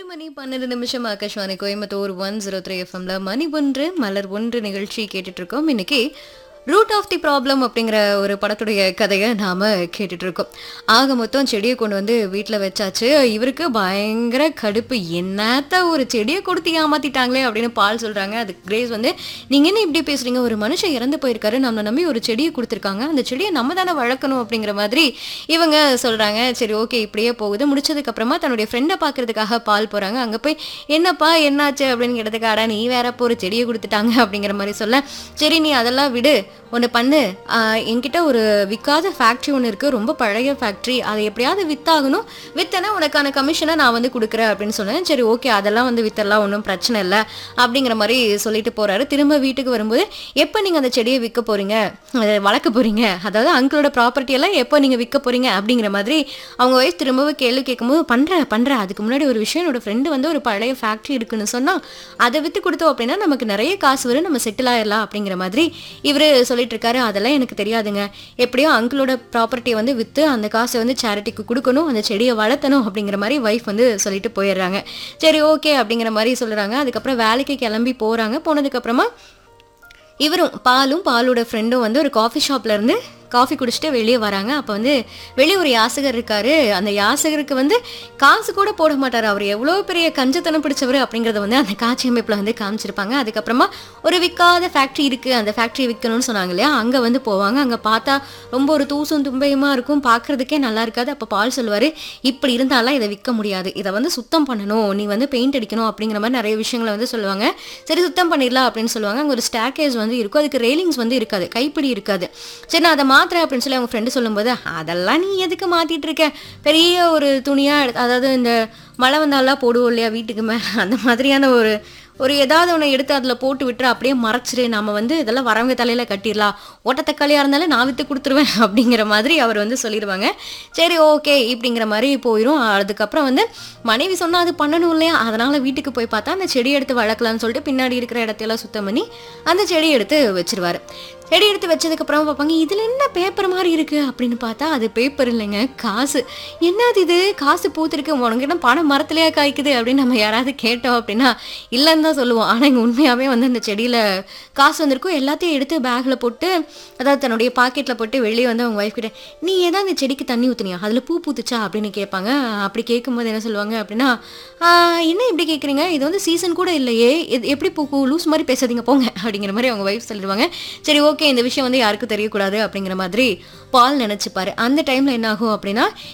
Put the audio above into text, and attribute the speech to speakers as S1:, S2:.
S1: மணி பன்னெண்டு நிமிஷம் Akashvani Coimbatore one zero three எஃப்எம்ல மணி ஒன்று மலர் ஒன்று நிகழ்ச்சி கேட்டுட்டு இருக்கோம் இன்னைக்கு ரூட் ஆஃப் தி ப்ராப்ளம் அப்படிங்கிற ஒரு படத்துடைய கதையை நாம கேட்டுட்டு இருக்கோம் ஆக மொத்தம் செடியை கொண்டு வந்து வீட்டில் வச்சாச்சு இவருக்கு பயங்கர கடுப்பு என்னத்த ஒரு செடியை கொடுத்து ஏமாத்திட்டாங்களே அப்படின்னு பால் சொல்றாங்க அது கிரேஸ் வந்து நீங்க என்ன இப்படி பேசுறீங்க ஒரு மனுஷன் இறந்து போயிருக்காரு நம்ம நம்பி ஒரு செடியை கொடுத்துருக்காங்க அந்த செடியை நம்ம தானே வளர்க்கணும் அப்படிங்கிற மாதிரி இவங்க சொல்றாங்க சரி ஓகே இப்படியே போகுது முடிச்சதுக்கு அப்புறமா தன்னுடைய ஃப்ரெண்டை பார்க்கறதுக்காக பால் போறாங்க அங்க போய் என்னப்பா என்னாச்சு அப்படின்னு கேட்டதுக்கு அடா நீ வேற போ ஒரு செடியை கொடுத்துட்டாங்க அப்படிங்கிற மாதிரி சொல்ல சரி நீ அதெல்லாம் விடு ஒன்று பண்ணு ஆஹ் என்கிட்ட ஒரு விற்காத ஃபேக்ட்ரி ஒன்று இருக்குது ரொம்ப பழைய ஃபேக்ட்ரி அதை எப்படியாவது வித்தாகணும் வித்தனா உனக்கான கமிஷனை நான் வந்து கொடுக்குறேன் அப்படின்னு சொன்னேன் சரி ஓகே அதெல்லாம் வந்து வித்தரலாம் ஒன்றும் பிரச்சனை இல்லை அப்படிங்கிற மாதிரி சொல்லிட்டு போறாரு திரும்ப வீட்டுக்கு வரும்போது எப்போ நீங்கள் அந்த செடியை விற்க போறீங்க அதை வளர்க்க போறீங்க அதாவது அங்கிளோட ப்ராப்பர்ட்டி எல்லாம் எப்போ நீங்கள் விற்க போறீங்க அப்படிங்கிற மாதிரி அவங்க வயசு திரும்பவும் கேள்வி கேட்கும்போது பண்ணுறேன் பண்ணுறேன் அதுக்கு முன்னாடி ஒரு விஷயம் என்னோட ஃப்ரெண்டு வந்து ஒரு பழைய ஃபேக்ட்ரி இருக்குன்னு சொன்னால் அதை விற்று கொடுத்தோம் அப்படின்னா நமக்கு நிறைய காசு வரும் நம்ம செட்டில் ஆயிடலாம் அப்படிங்கிற மாதிரி இவர் சொல்லிட்டு இருக்காரு அதெல்லாம் எனக்கு தெரியாதுங்க எப்படியோ அங்கிளோட ப்ராப்பர்ட்டியை வந்து விற்று அந்த காசை வந்து சேரிட்டிக்கு கொடுக்கணும் அந்த செடியை வளர்த்தணும் அப்படிங்கிற மாதிரி ஒய்ஃப் வந்து சொல்லிட்டு போயிடுறாங்க சரி ஓகே அப்படிங்கிற மாதிரி சொல்கிறாங்க அதுக்கப்புறம் வேலைக்கு கிளம்பி போகிறாங்க போனதுக்கப்புறமா இவரும் பாலும் பாலோட ஃப்ரெண்டும் வந்து ஒரு காஃபி ஷாப்ல இருந்து காஃபி குடிச்சிட்டு வெளியே வராங்க அப்போ வந்து வெளியே ஒரு யாசகர் இருக்காரு அந்த யாசகருக்கு வந்து காசு கூட போட மாட்டார் அவர் எவ்வளோ பெரிய கஞ்சத்தனம் பிடிச்சவர் அப்படிங்கிறத வந்து அந்த காட்சி அமைப்பில் வந்து காமிச்சிருப்பாங்க அதுக்கப்புறமா ஒரு விற்காத ஃபேக்ட்ரி இருக்குது அந்த ஃபேக்ட்ரி விற்கணும்னு சொன்னாங்க இல்லையா அங்கே வந்து போவாங்க அங்கே பார்த்தா ரொம்ப ஒரு தூசும் தும்பையுமா இருக்கும் பார்க்கறதுக்கே நல்லா இருக்காது அப்போ பால் சொல்லுவார் இப்படி இருந்தாலாம் இதை விற்க முடியாது இதை வந்து சுத்தம் பண்ணணும் நீ வந்து பெயிண்ட் அடிக்கணும் அப்படிங்கிற மாதிரி நிறைய விஷயங்களை வந்து சொல்லுவாங்க சரி சுத்தம் பண்ணிடலாம் அப்படின்னு சொல்லுவாங்க அங்கே ஒரு ஸ்டேர்கேஸ் வந்து இருக்கும் அதுக்கு ரெயிலிங்ஸ் வந்து இருக்காது கைப்பிடி இருக்காது சரி நான் அதை மாத்துறேன் அப்படின்னு சொல்லி அவங்க ஃப்ரெண்டு சொல்லும்போது அதெல்லாம் நீ எதுக்கு மாத்திட்டு இருக்க பெரிய ஒரு துணியா எடுத்து- அதாவது இந்த மழை வந்தாலாம் போடுவோம் இல்லையா வீட்டுக்கு மேலே அந்த மாதிரியான ஒரு ஒரு ஏதாவது ஒன்று எடுத்து அதில் போட்டு விட்டுரு அப்படியே மறைச்சிரு நம்ம வந்து இதெல்லாம் வரவங்க தலையில் கட்டிடலாம் ஓட்டத்தக்காளியாக இருந்தாலும் நான் விற்று கொடுத்துருவேன் அப்படிங்கிற மாதிரி அவர் வந்து சொல்லிடுவாங்க சரி ஓகே இப்படிங்கிற மாதிரி போயிடும் அதுக்கப்புறம் வந்து மனைவி சொன்னால் அது பண்ணணும் இல்லையா அதனால் வீட்டுக்கு போய் பார்த்தா அந்த செடி எடுத்து வளர்க்கலாம்னு சொல்லிட்டு பின்னாடி இருக்கிற இடத்தையெல்லாம் சுத்தம் பண்ணி அந்த செடி எடுத்து வச்சிருவாரு செடி எடுத்து வச்சதுக்கப்புறம் பார்ப்பாங்க இதில் என்ன பேப்பர் மாதிரி இருக்குது அப்படின்னு பார்த்தா அது பேப்பர் இல்லைங்க காசு என்னது இது காசு பூத்திருக்கு உனக்கிட்ட பணம் மரத்துலையா காய்க்குது அப்படின்னு நம்ம யாராவது கேட்டோம் அப்படின்னா இல்லைன்னு தான் சொல்லுவோம் ஆனால் இங்கே உண்மையாகவே வந்து அந்த செடியில் காசு வந்திருக்கும் எல்லாத்தையும் எடுத்து பேக்கில் போட்டு அதாவது தன்னுடைய பாக்கெட்டில் போட்டு வெளியே வந்து அவங்க ஒய்ஃப் கிட்ட நீ ஏதாவது அந்த செடிக்கு தண்ணி ஊற்றுனியா அதில் பூ பூத்துச்சா அப்படின்னு கேட்பாங்க அப்படி கேட்கும்போது என்ன சொல்லுவாங்க அப்படின்னா "ஆஹ், என்ன இப்படி கேட்குறீங்க இது வந்து சீசன் கூட இல்லையே இது எப்படி பூக்கும் லூஸ் மாதிரி பேசாதீங்க போங்க அப்படிங்கிற மாதிரி அவங்க ஒய்ஃப் சொல்லிடுவாங்க சரி ஓகே இந்த விஷயம் வந்து யாருக்கும் தெரியக்கூடாது அப்படிங்கிற மாதிரி பால் நினச்சிப்பாரு அந்த டைமில் என்ன ஆகும் அப்படின்னா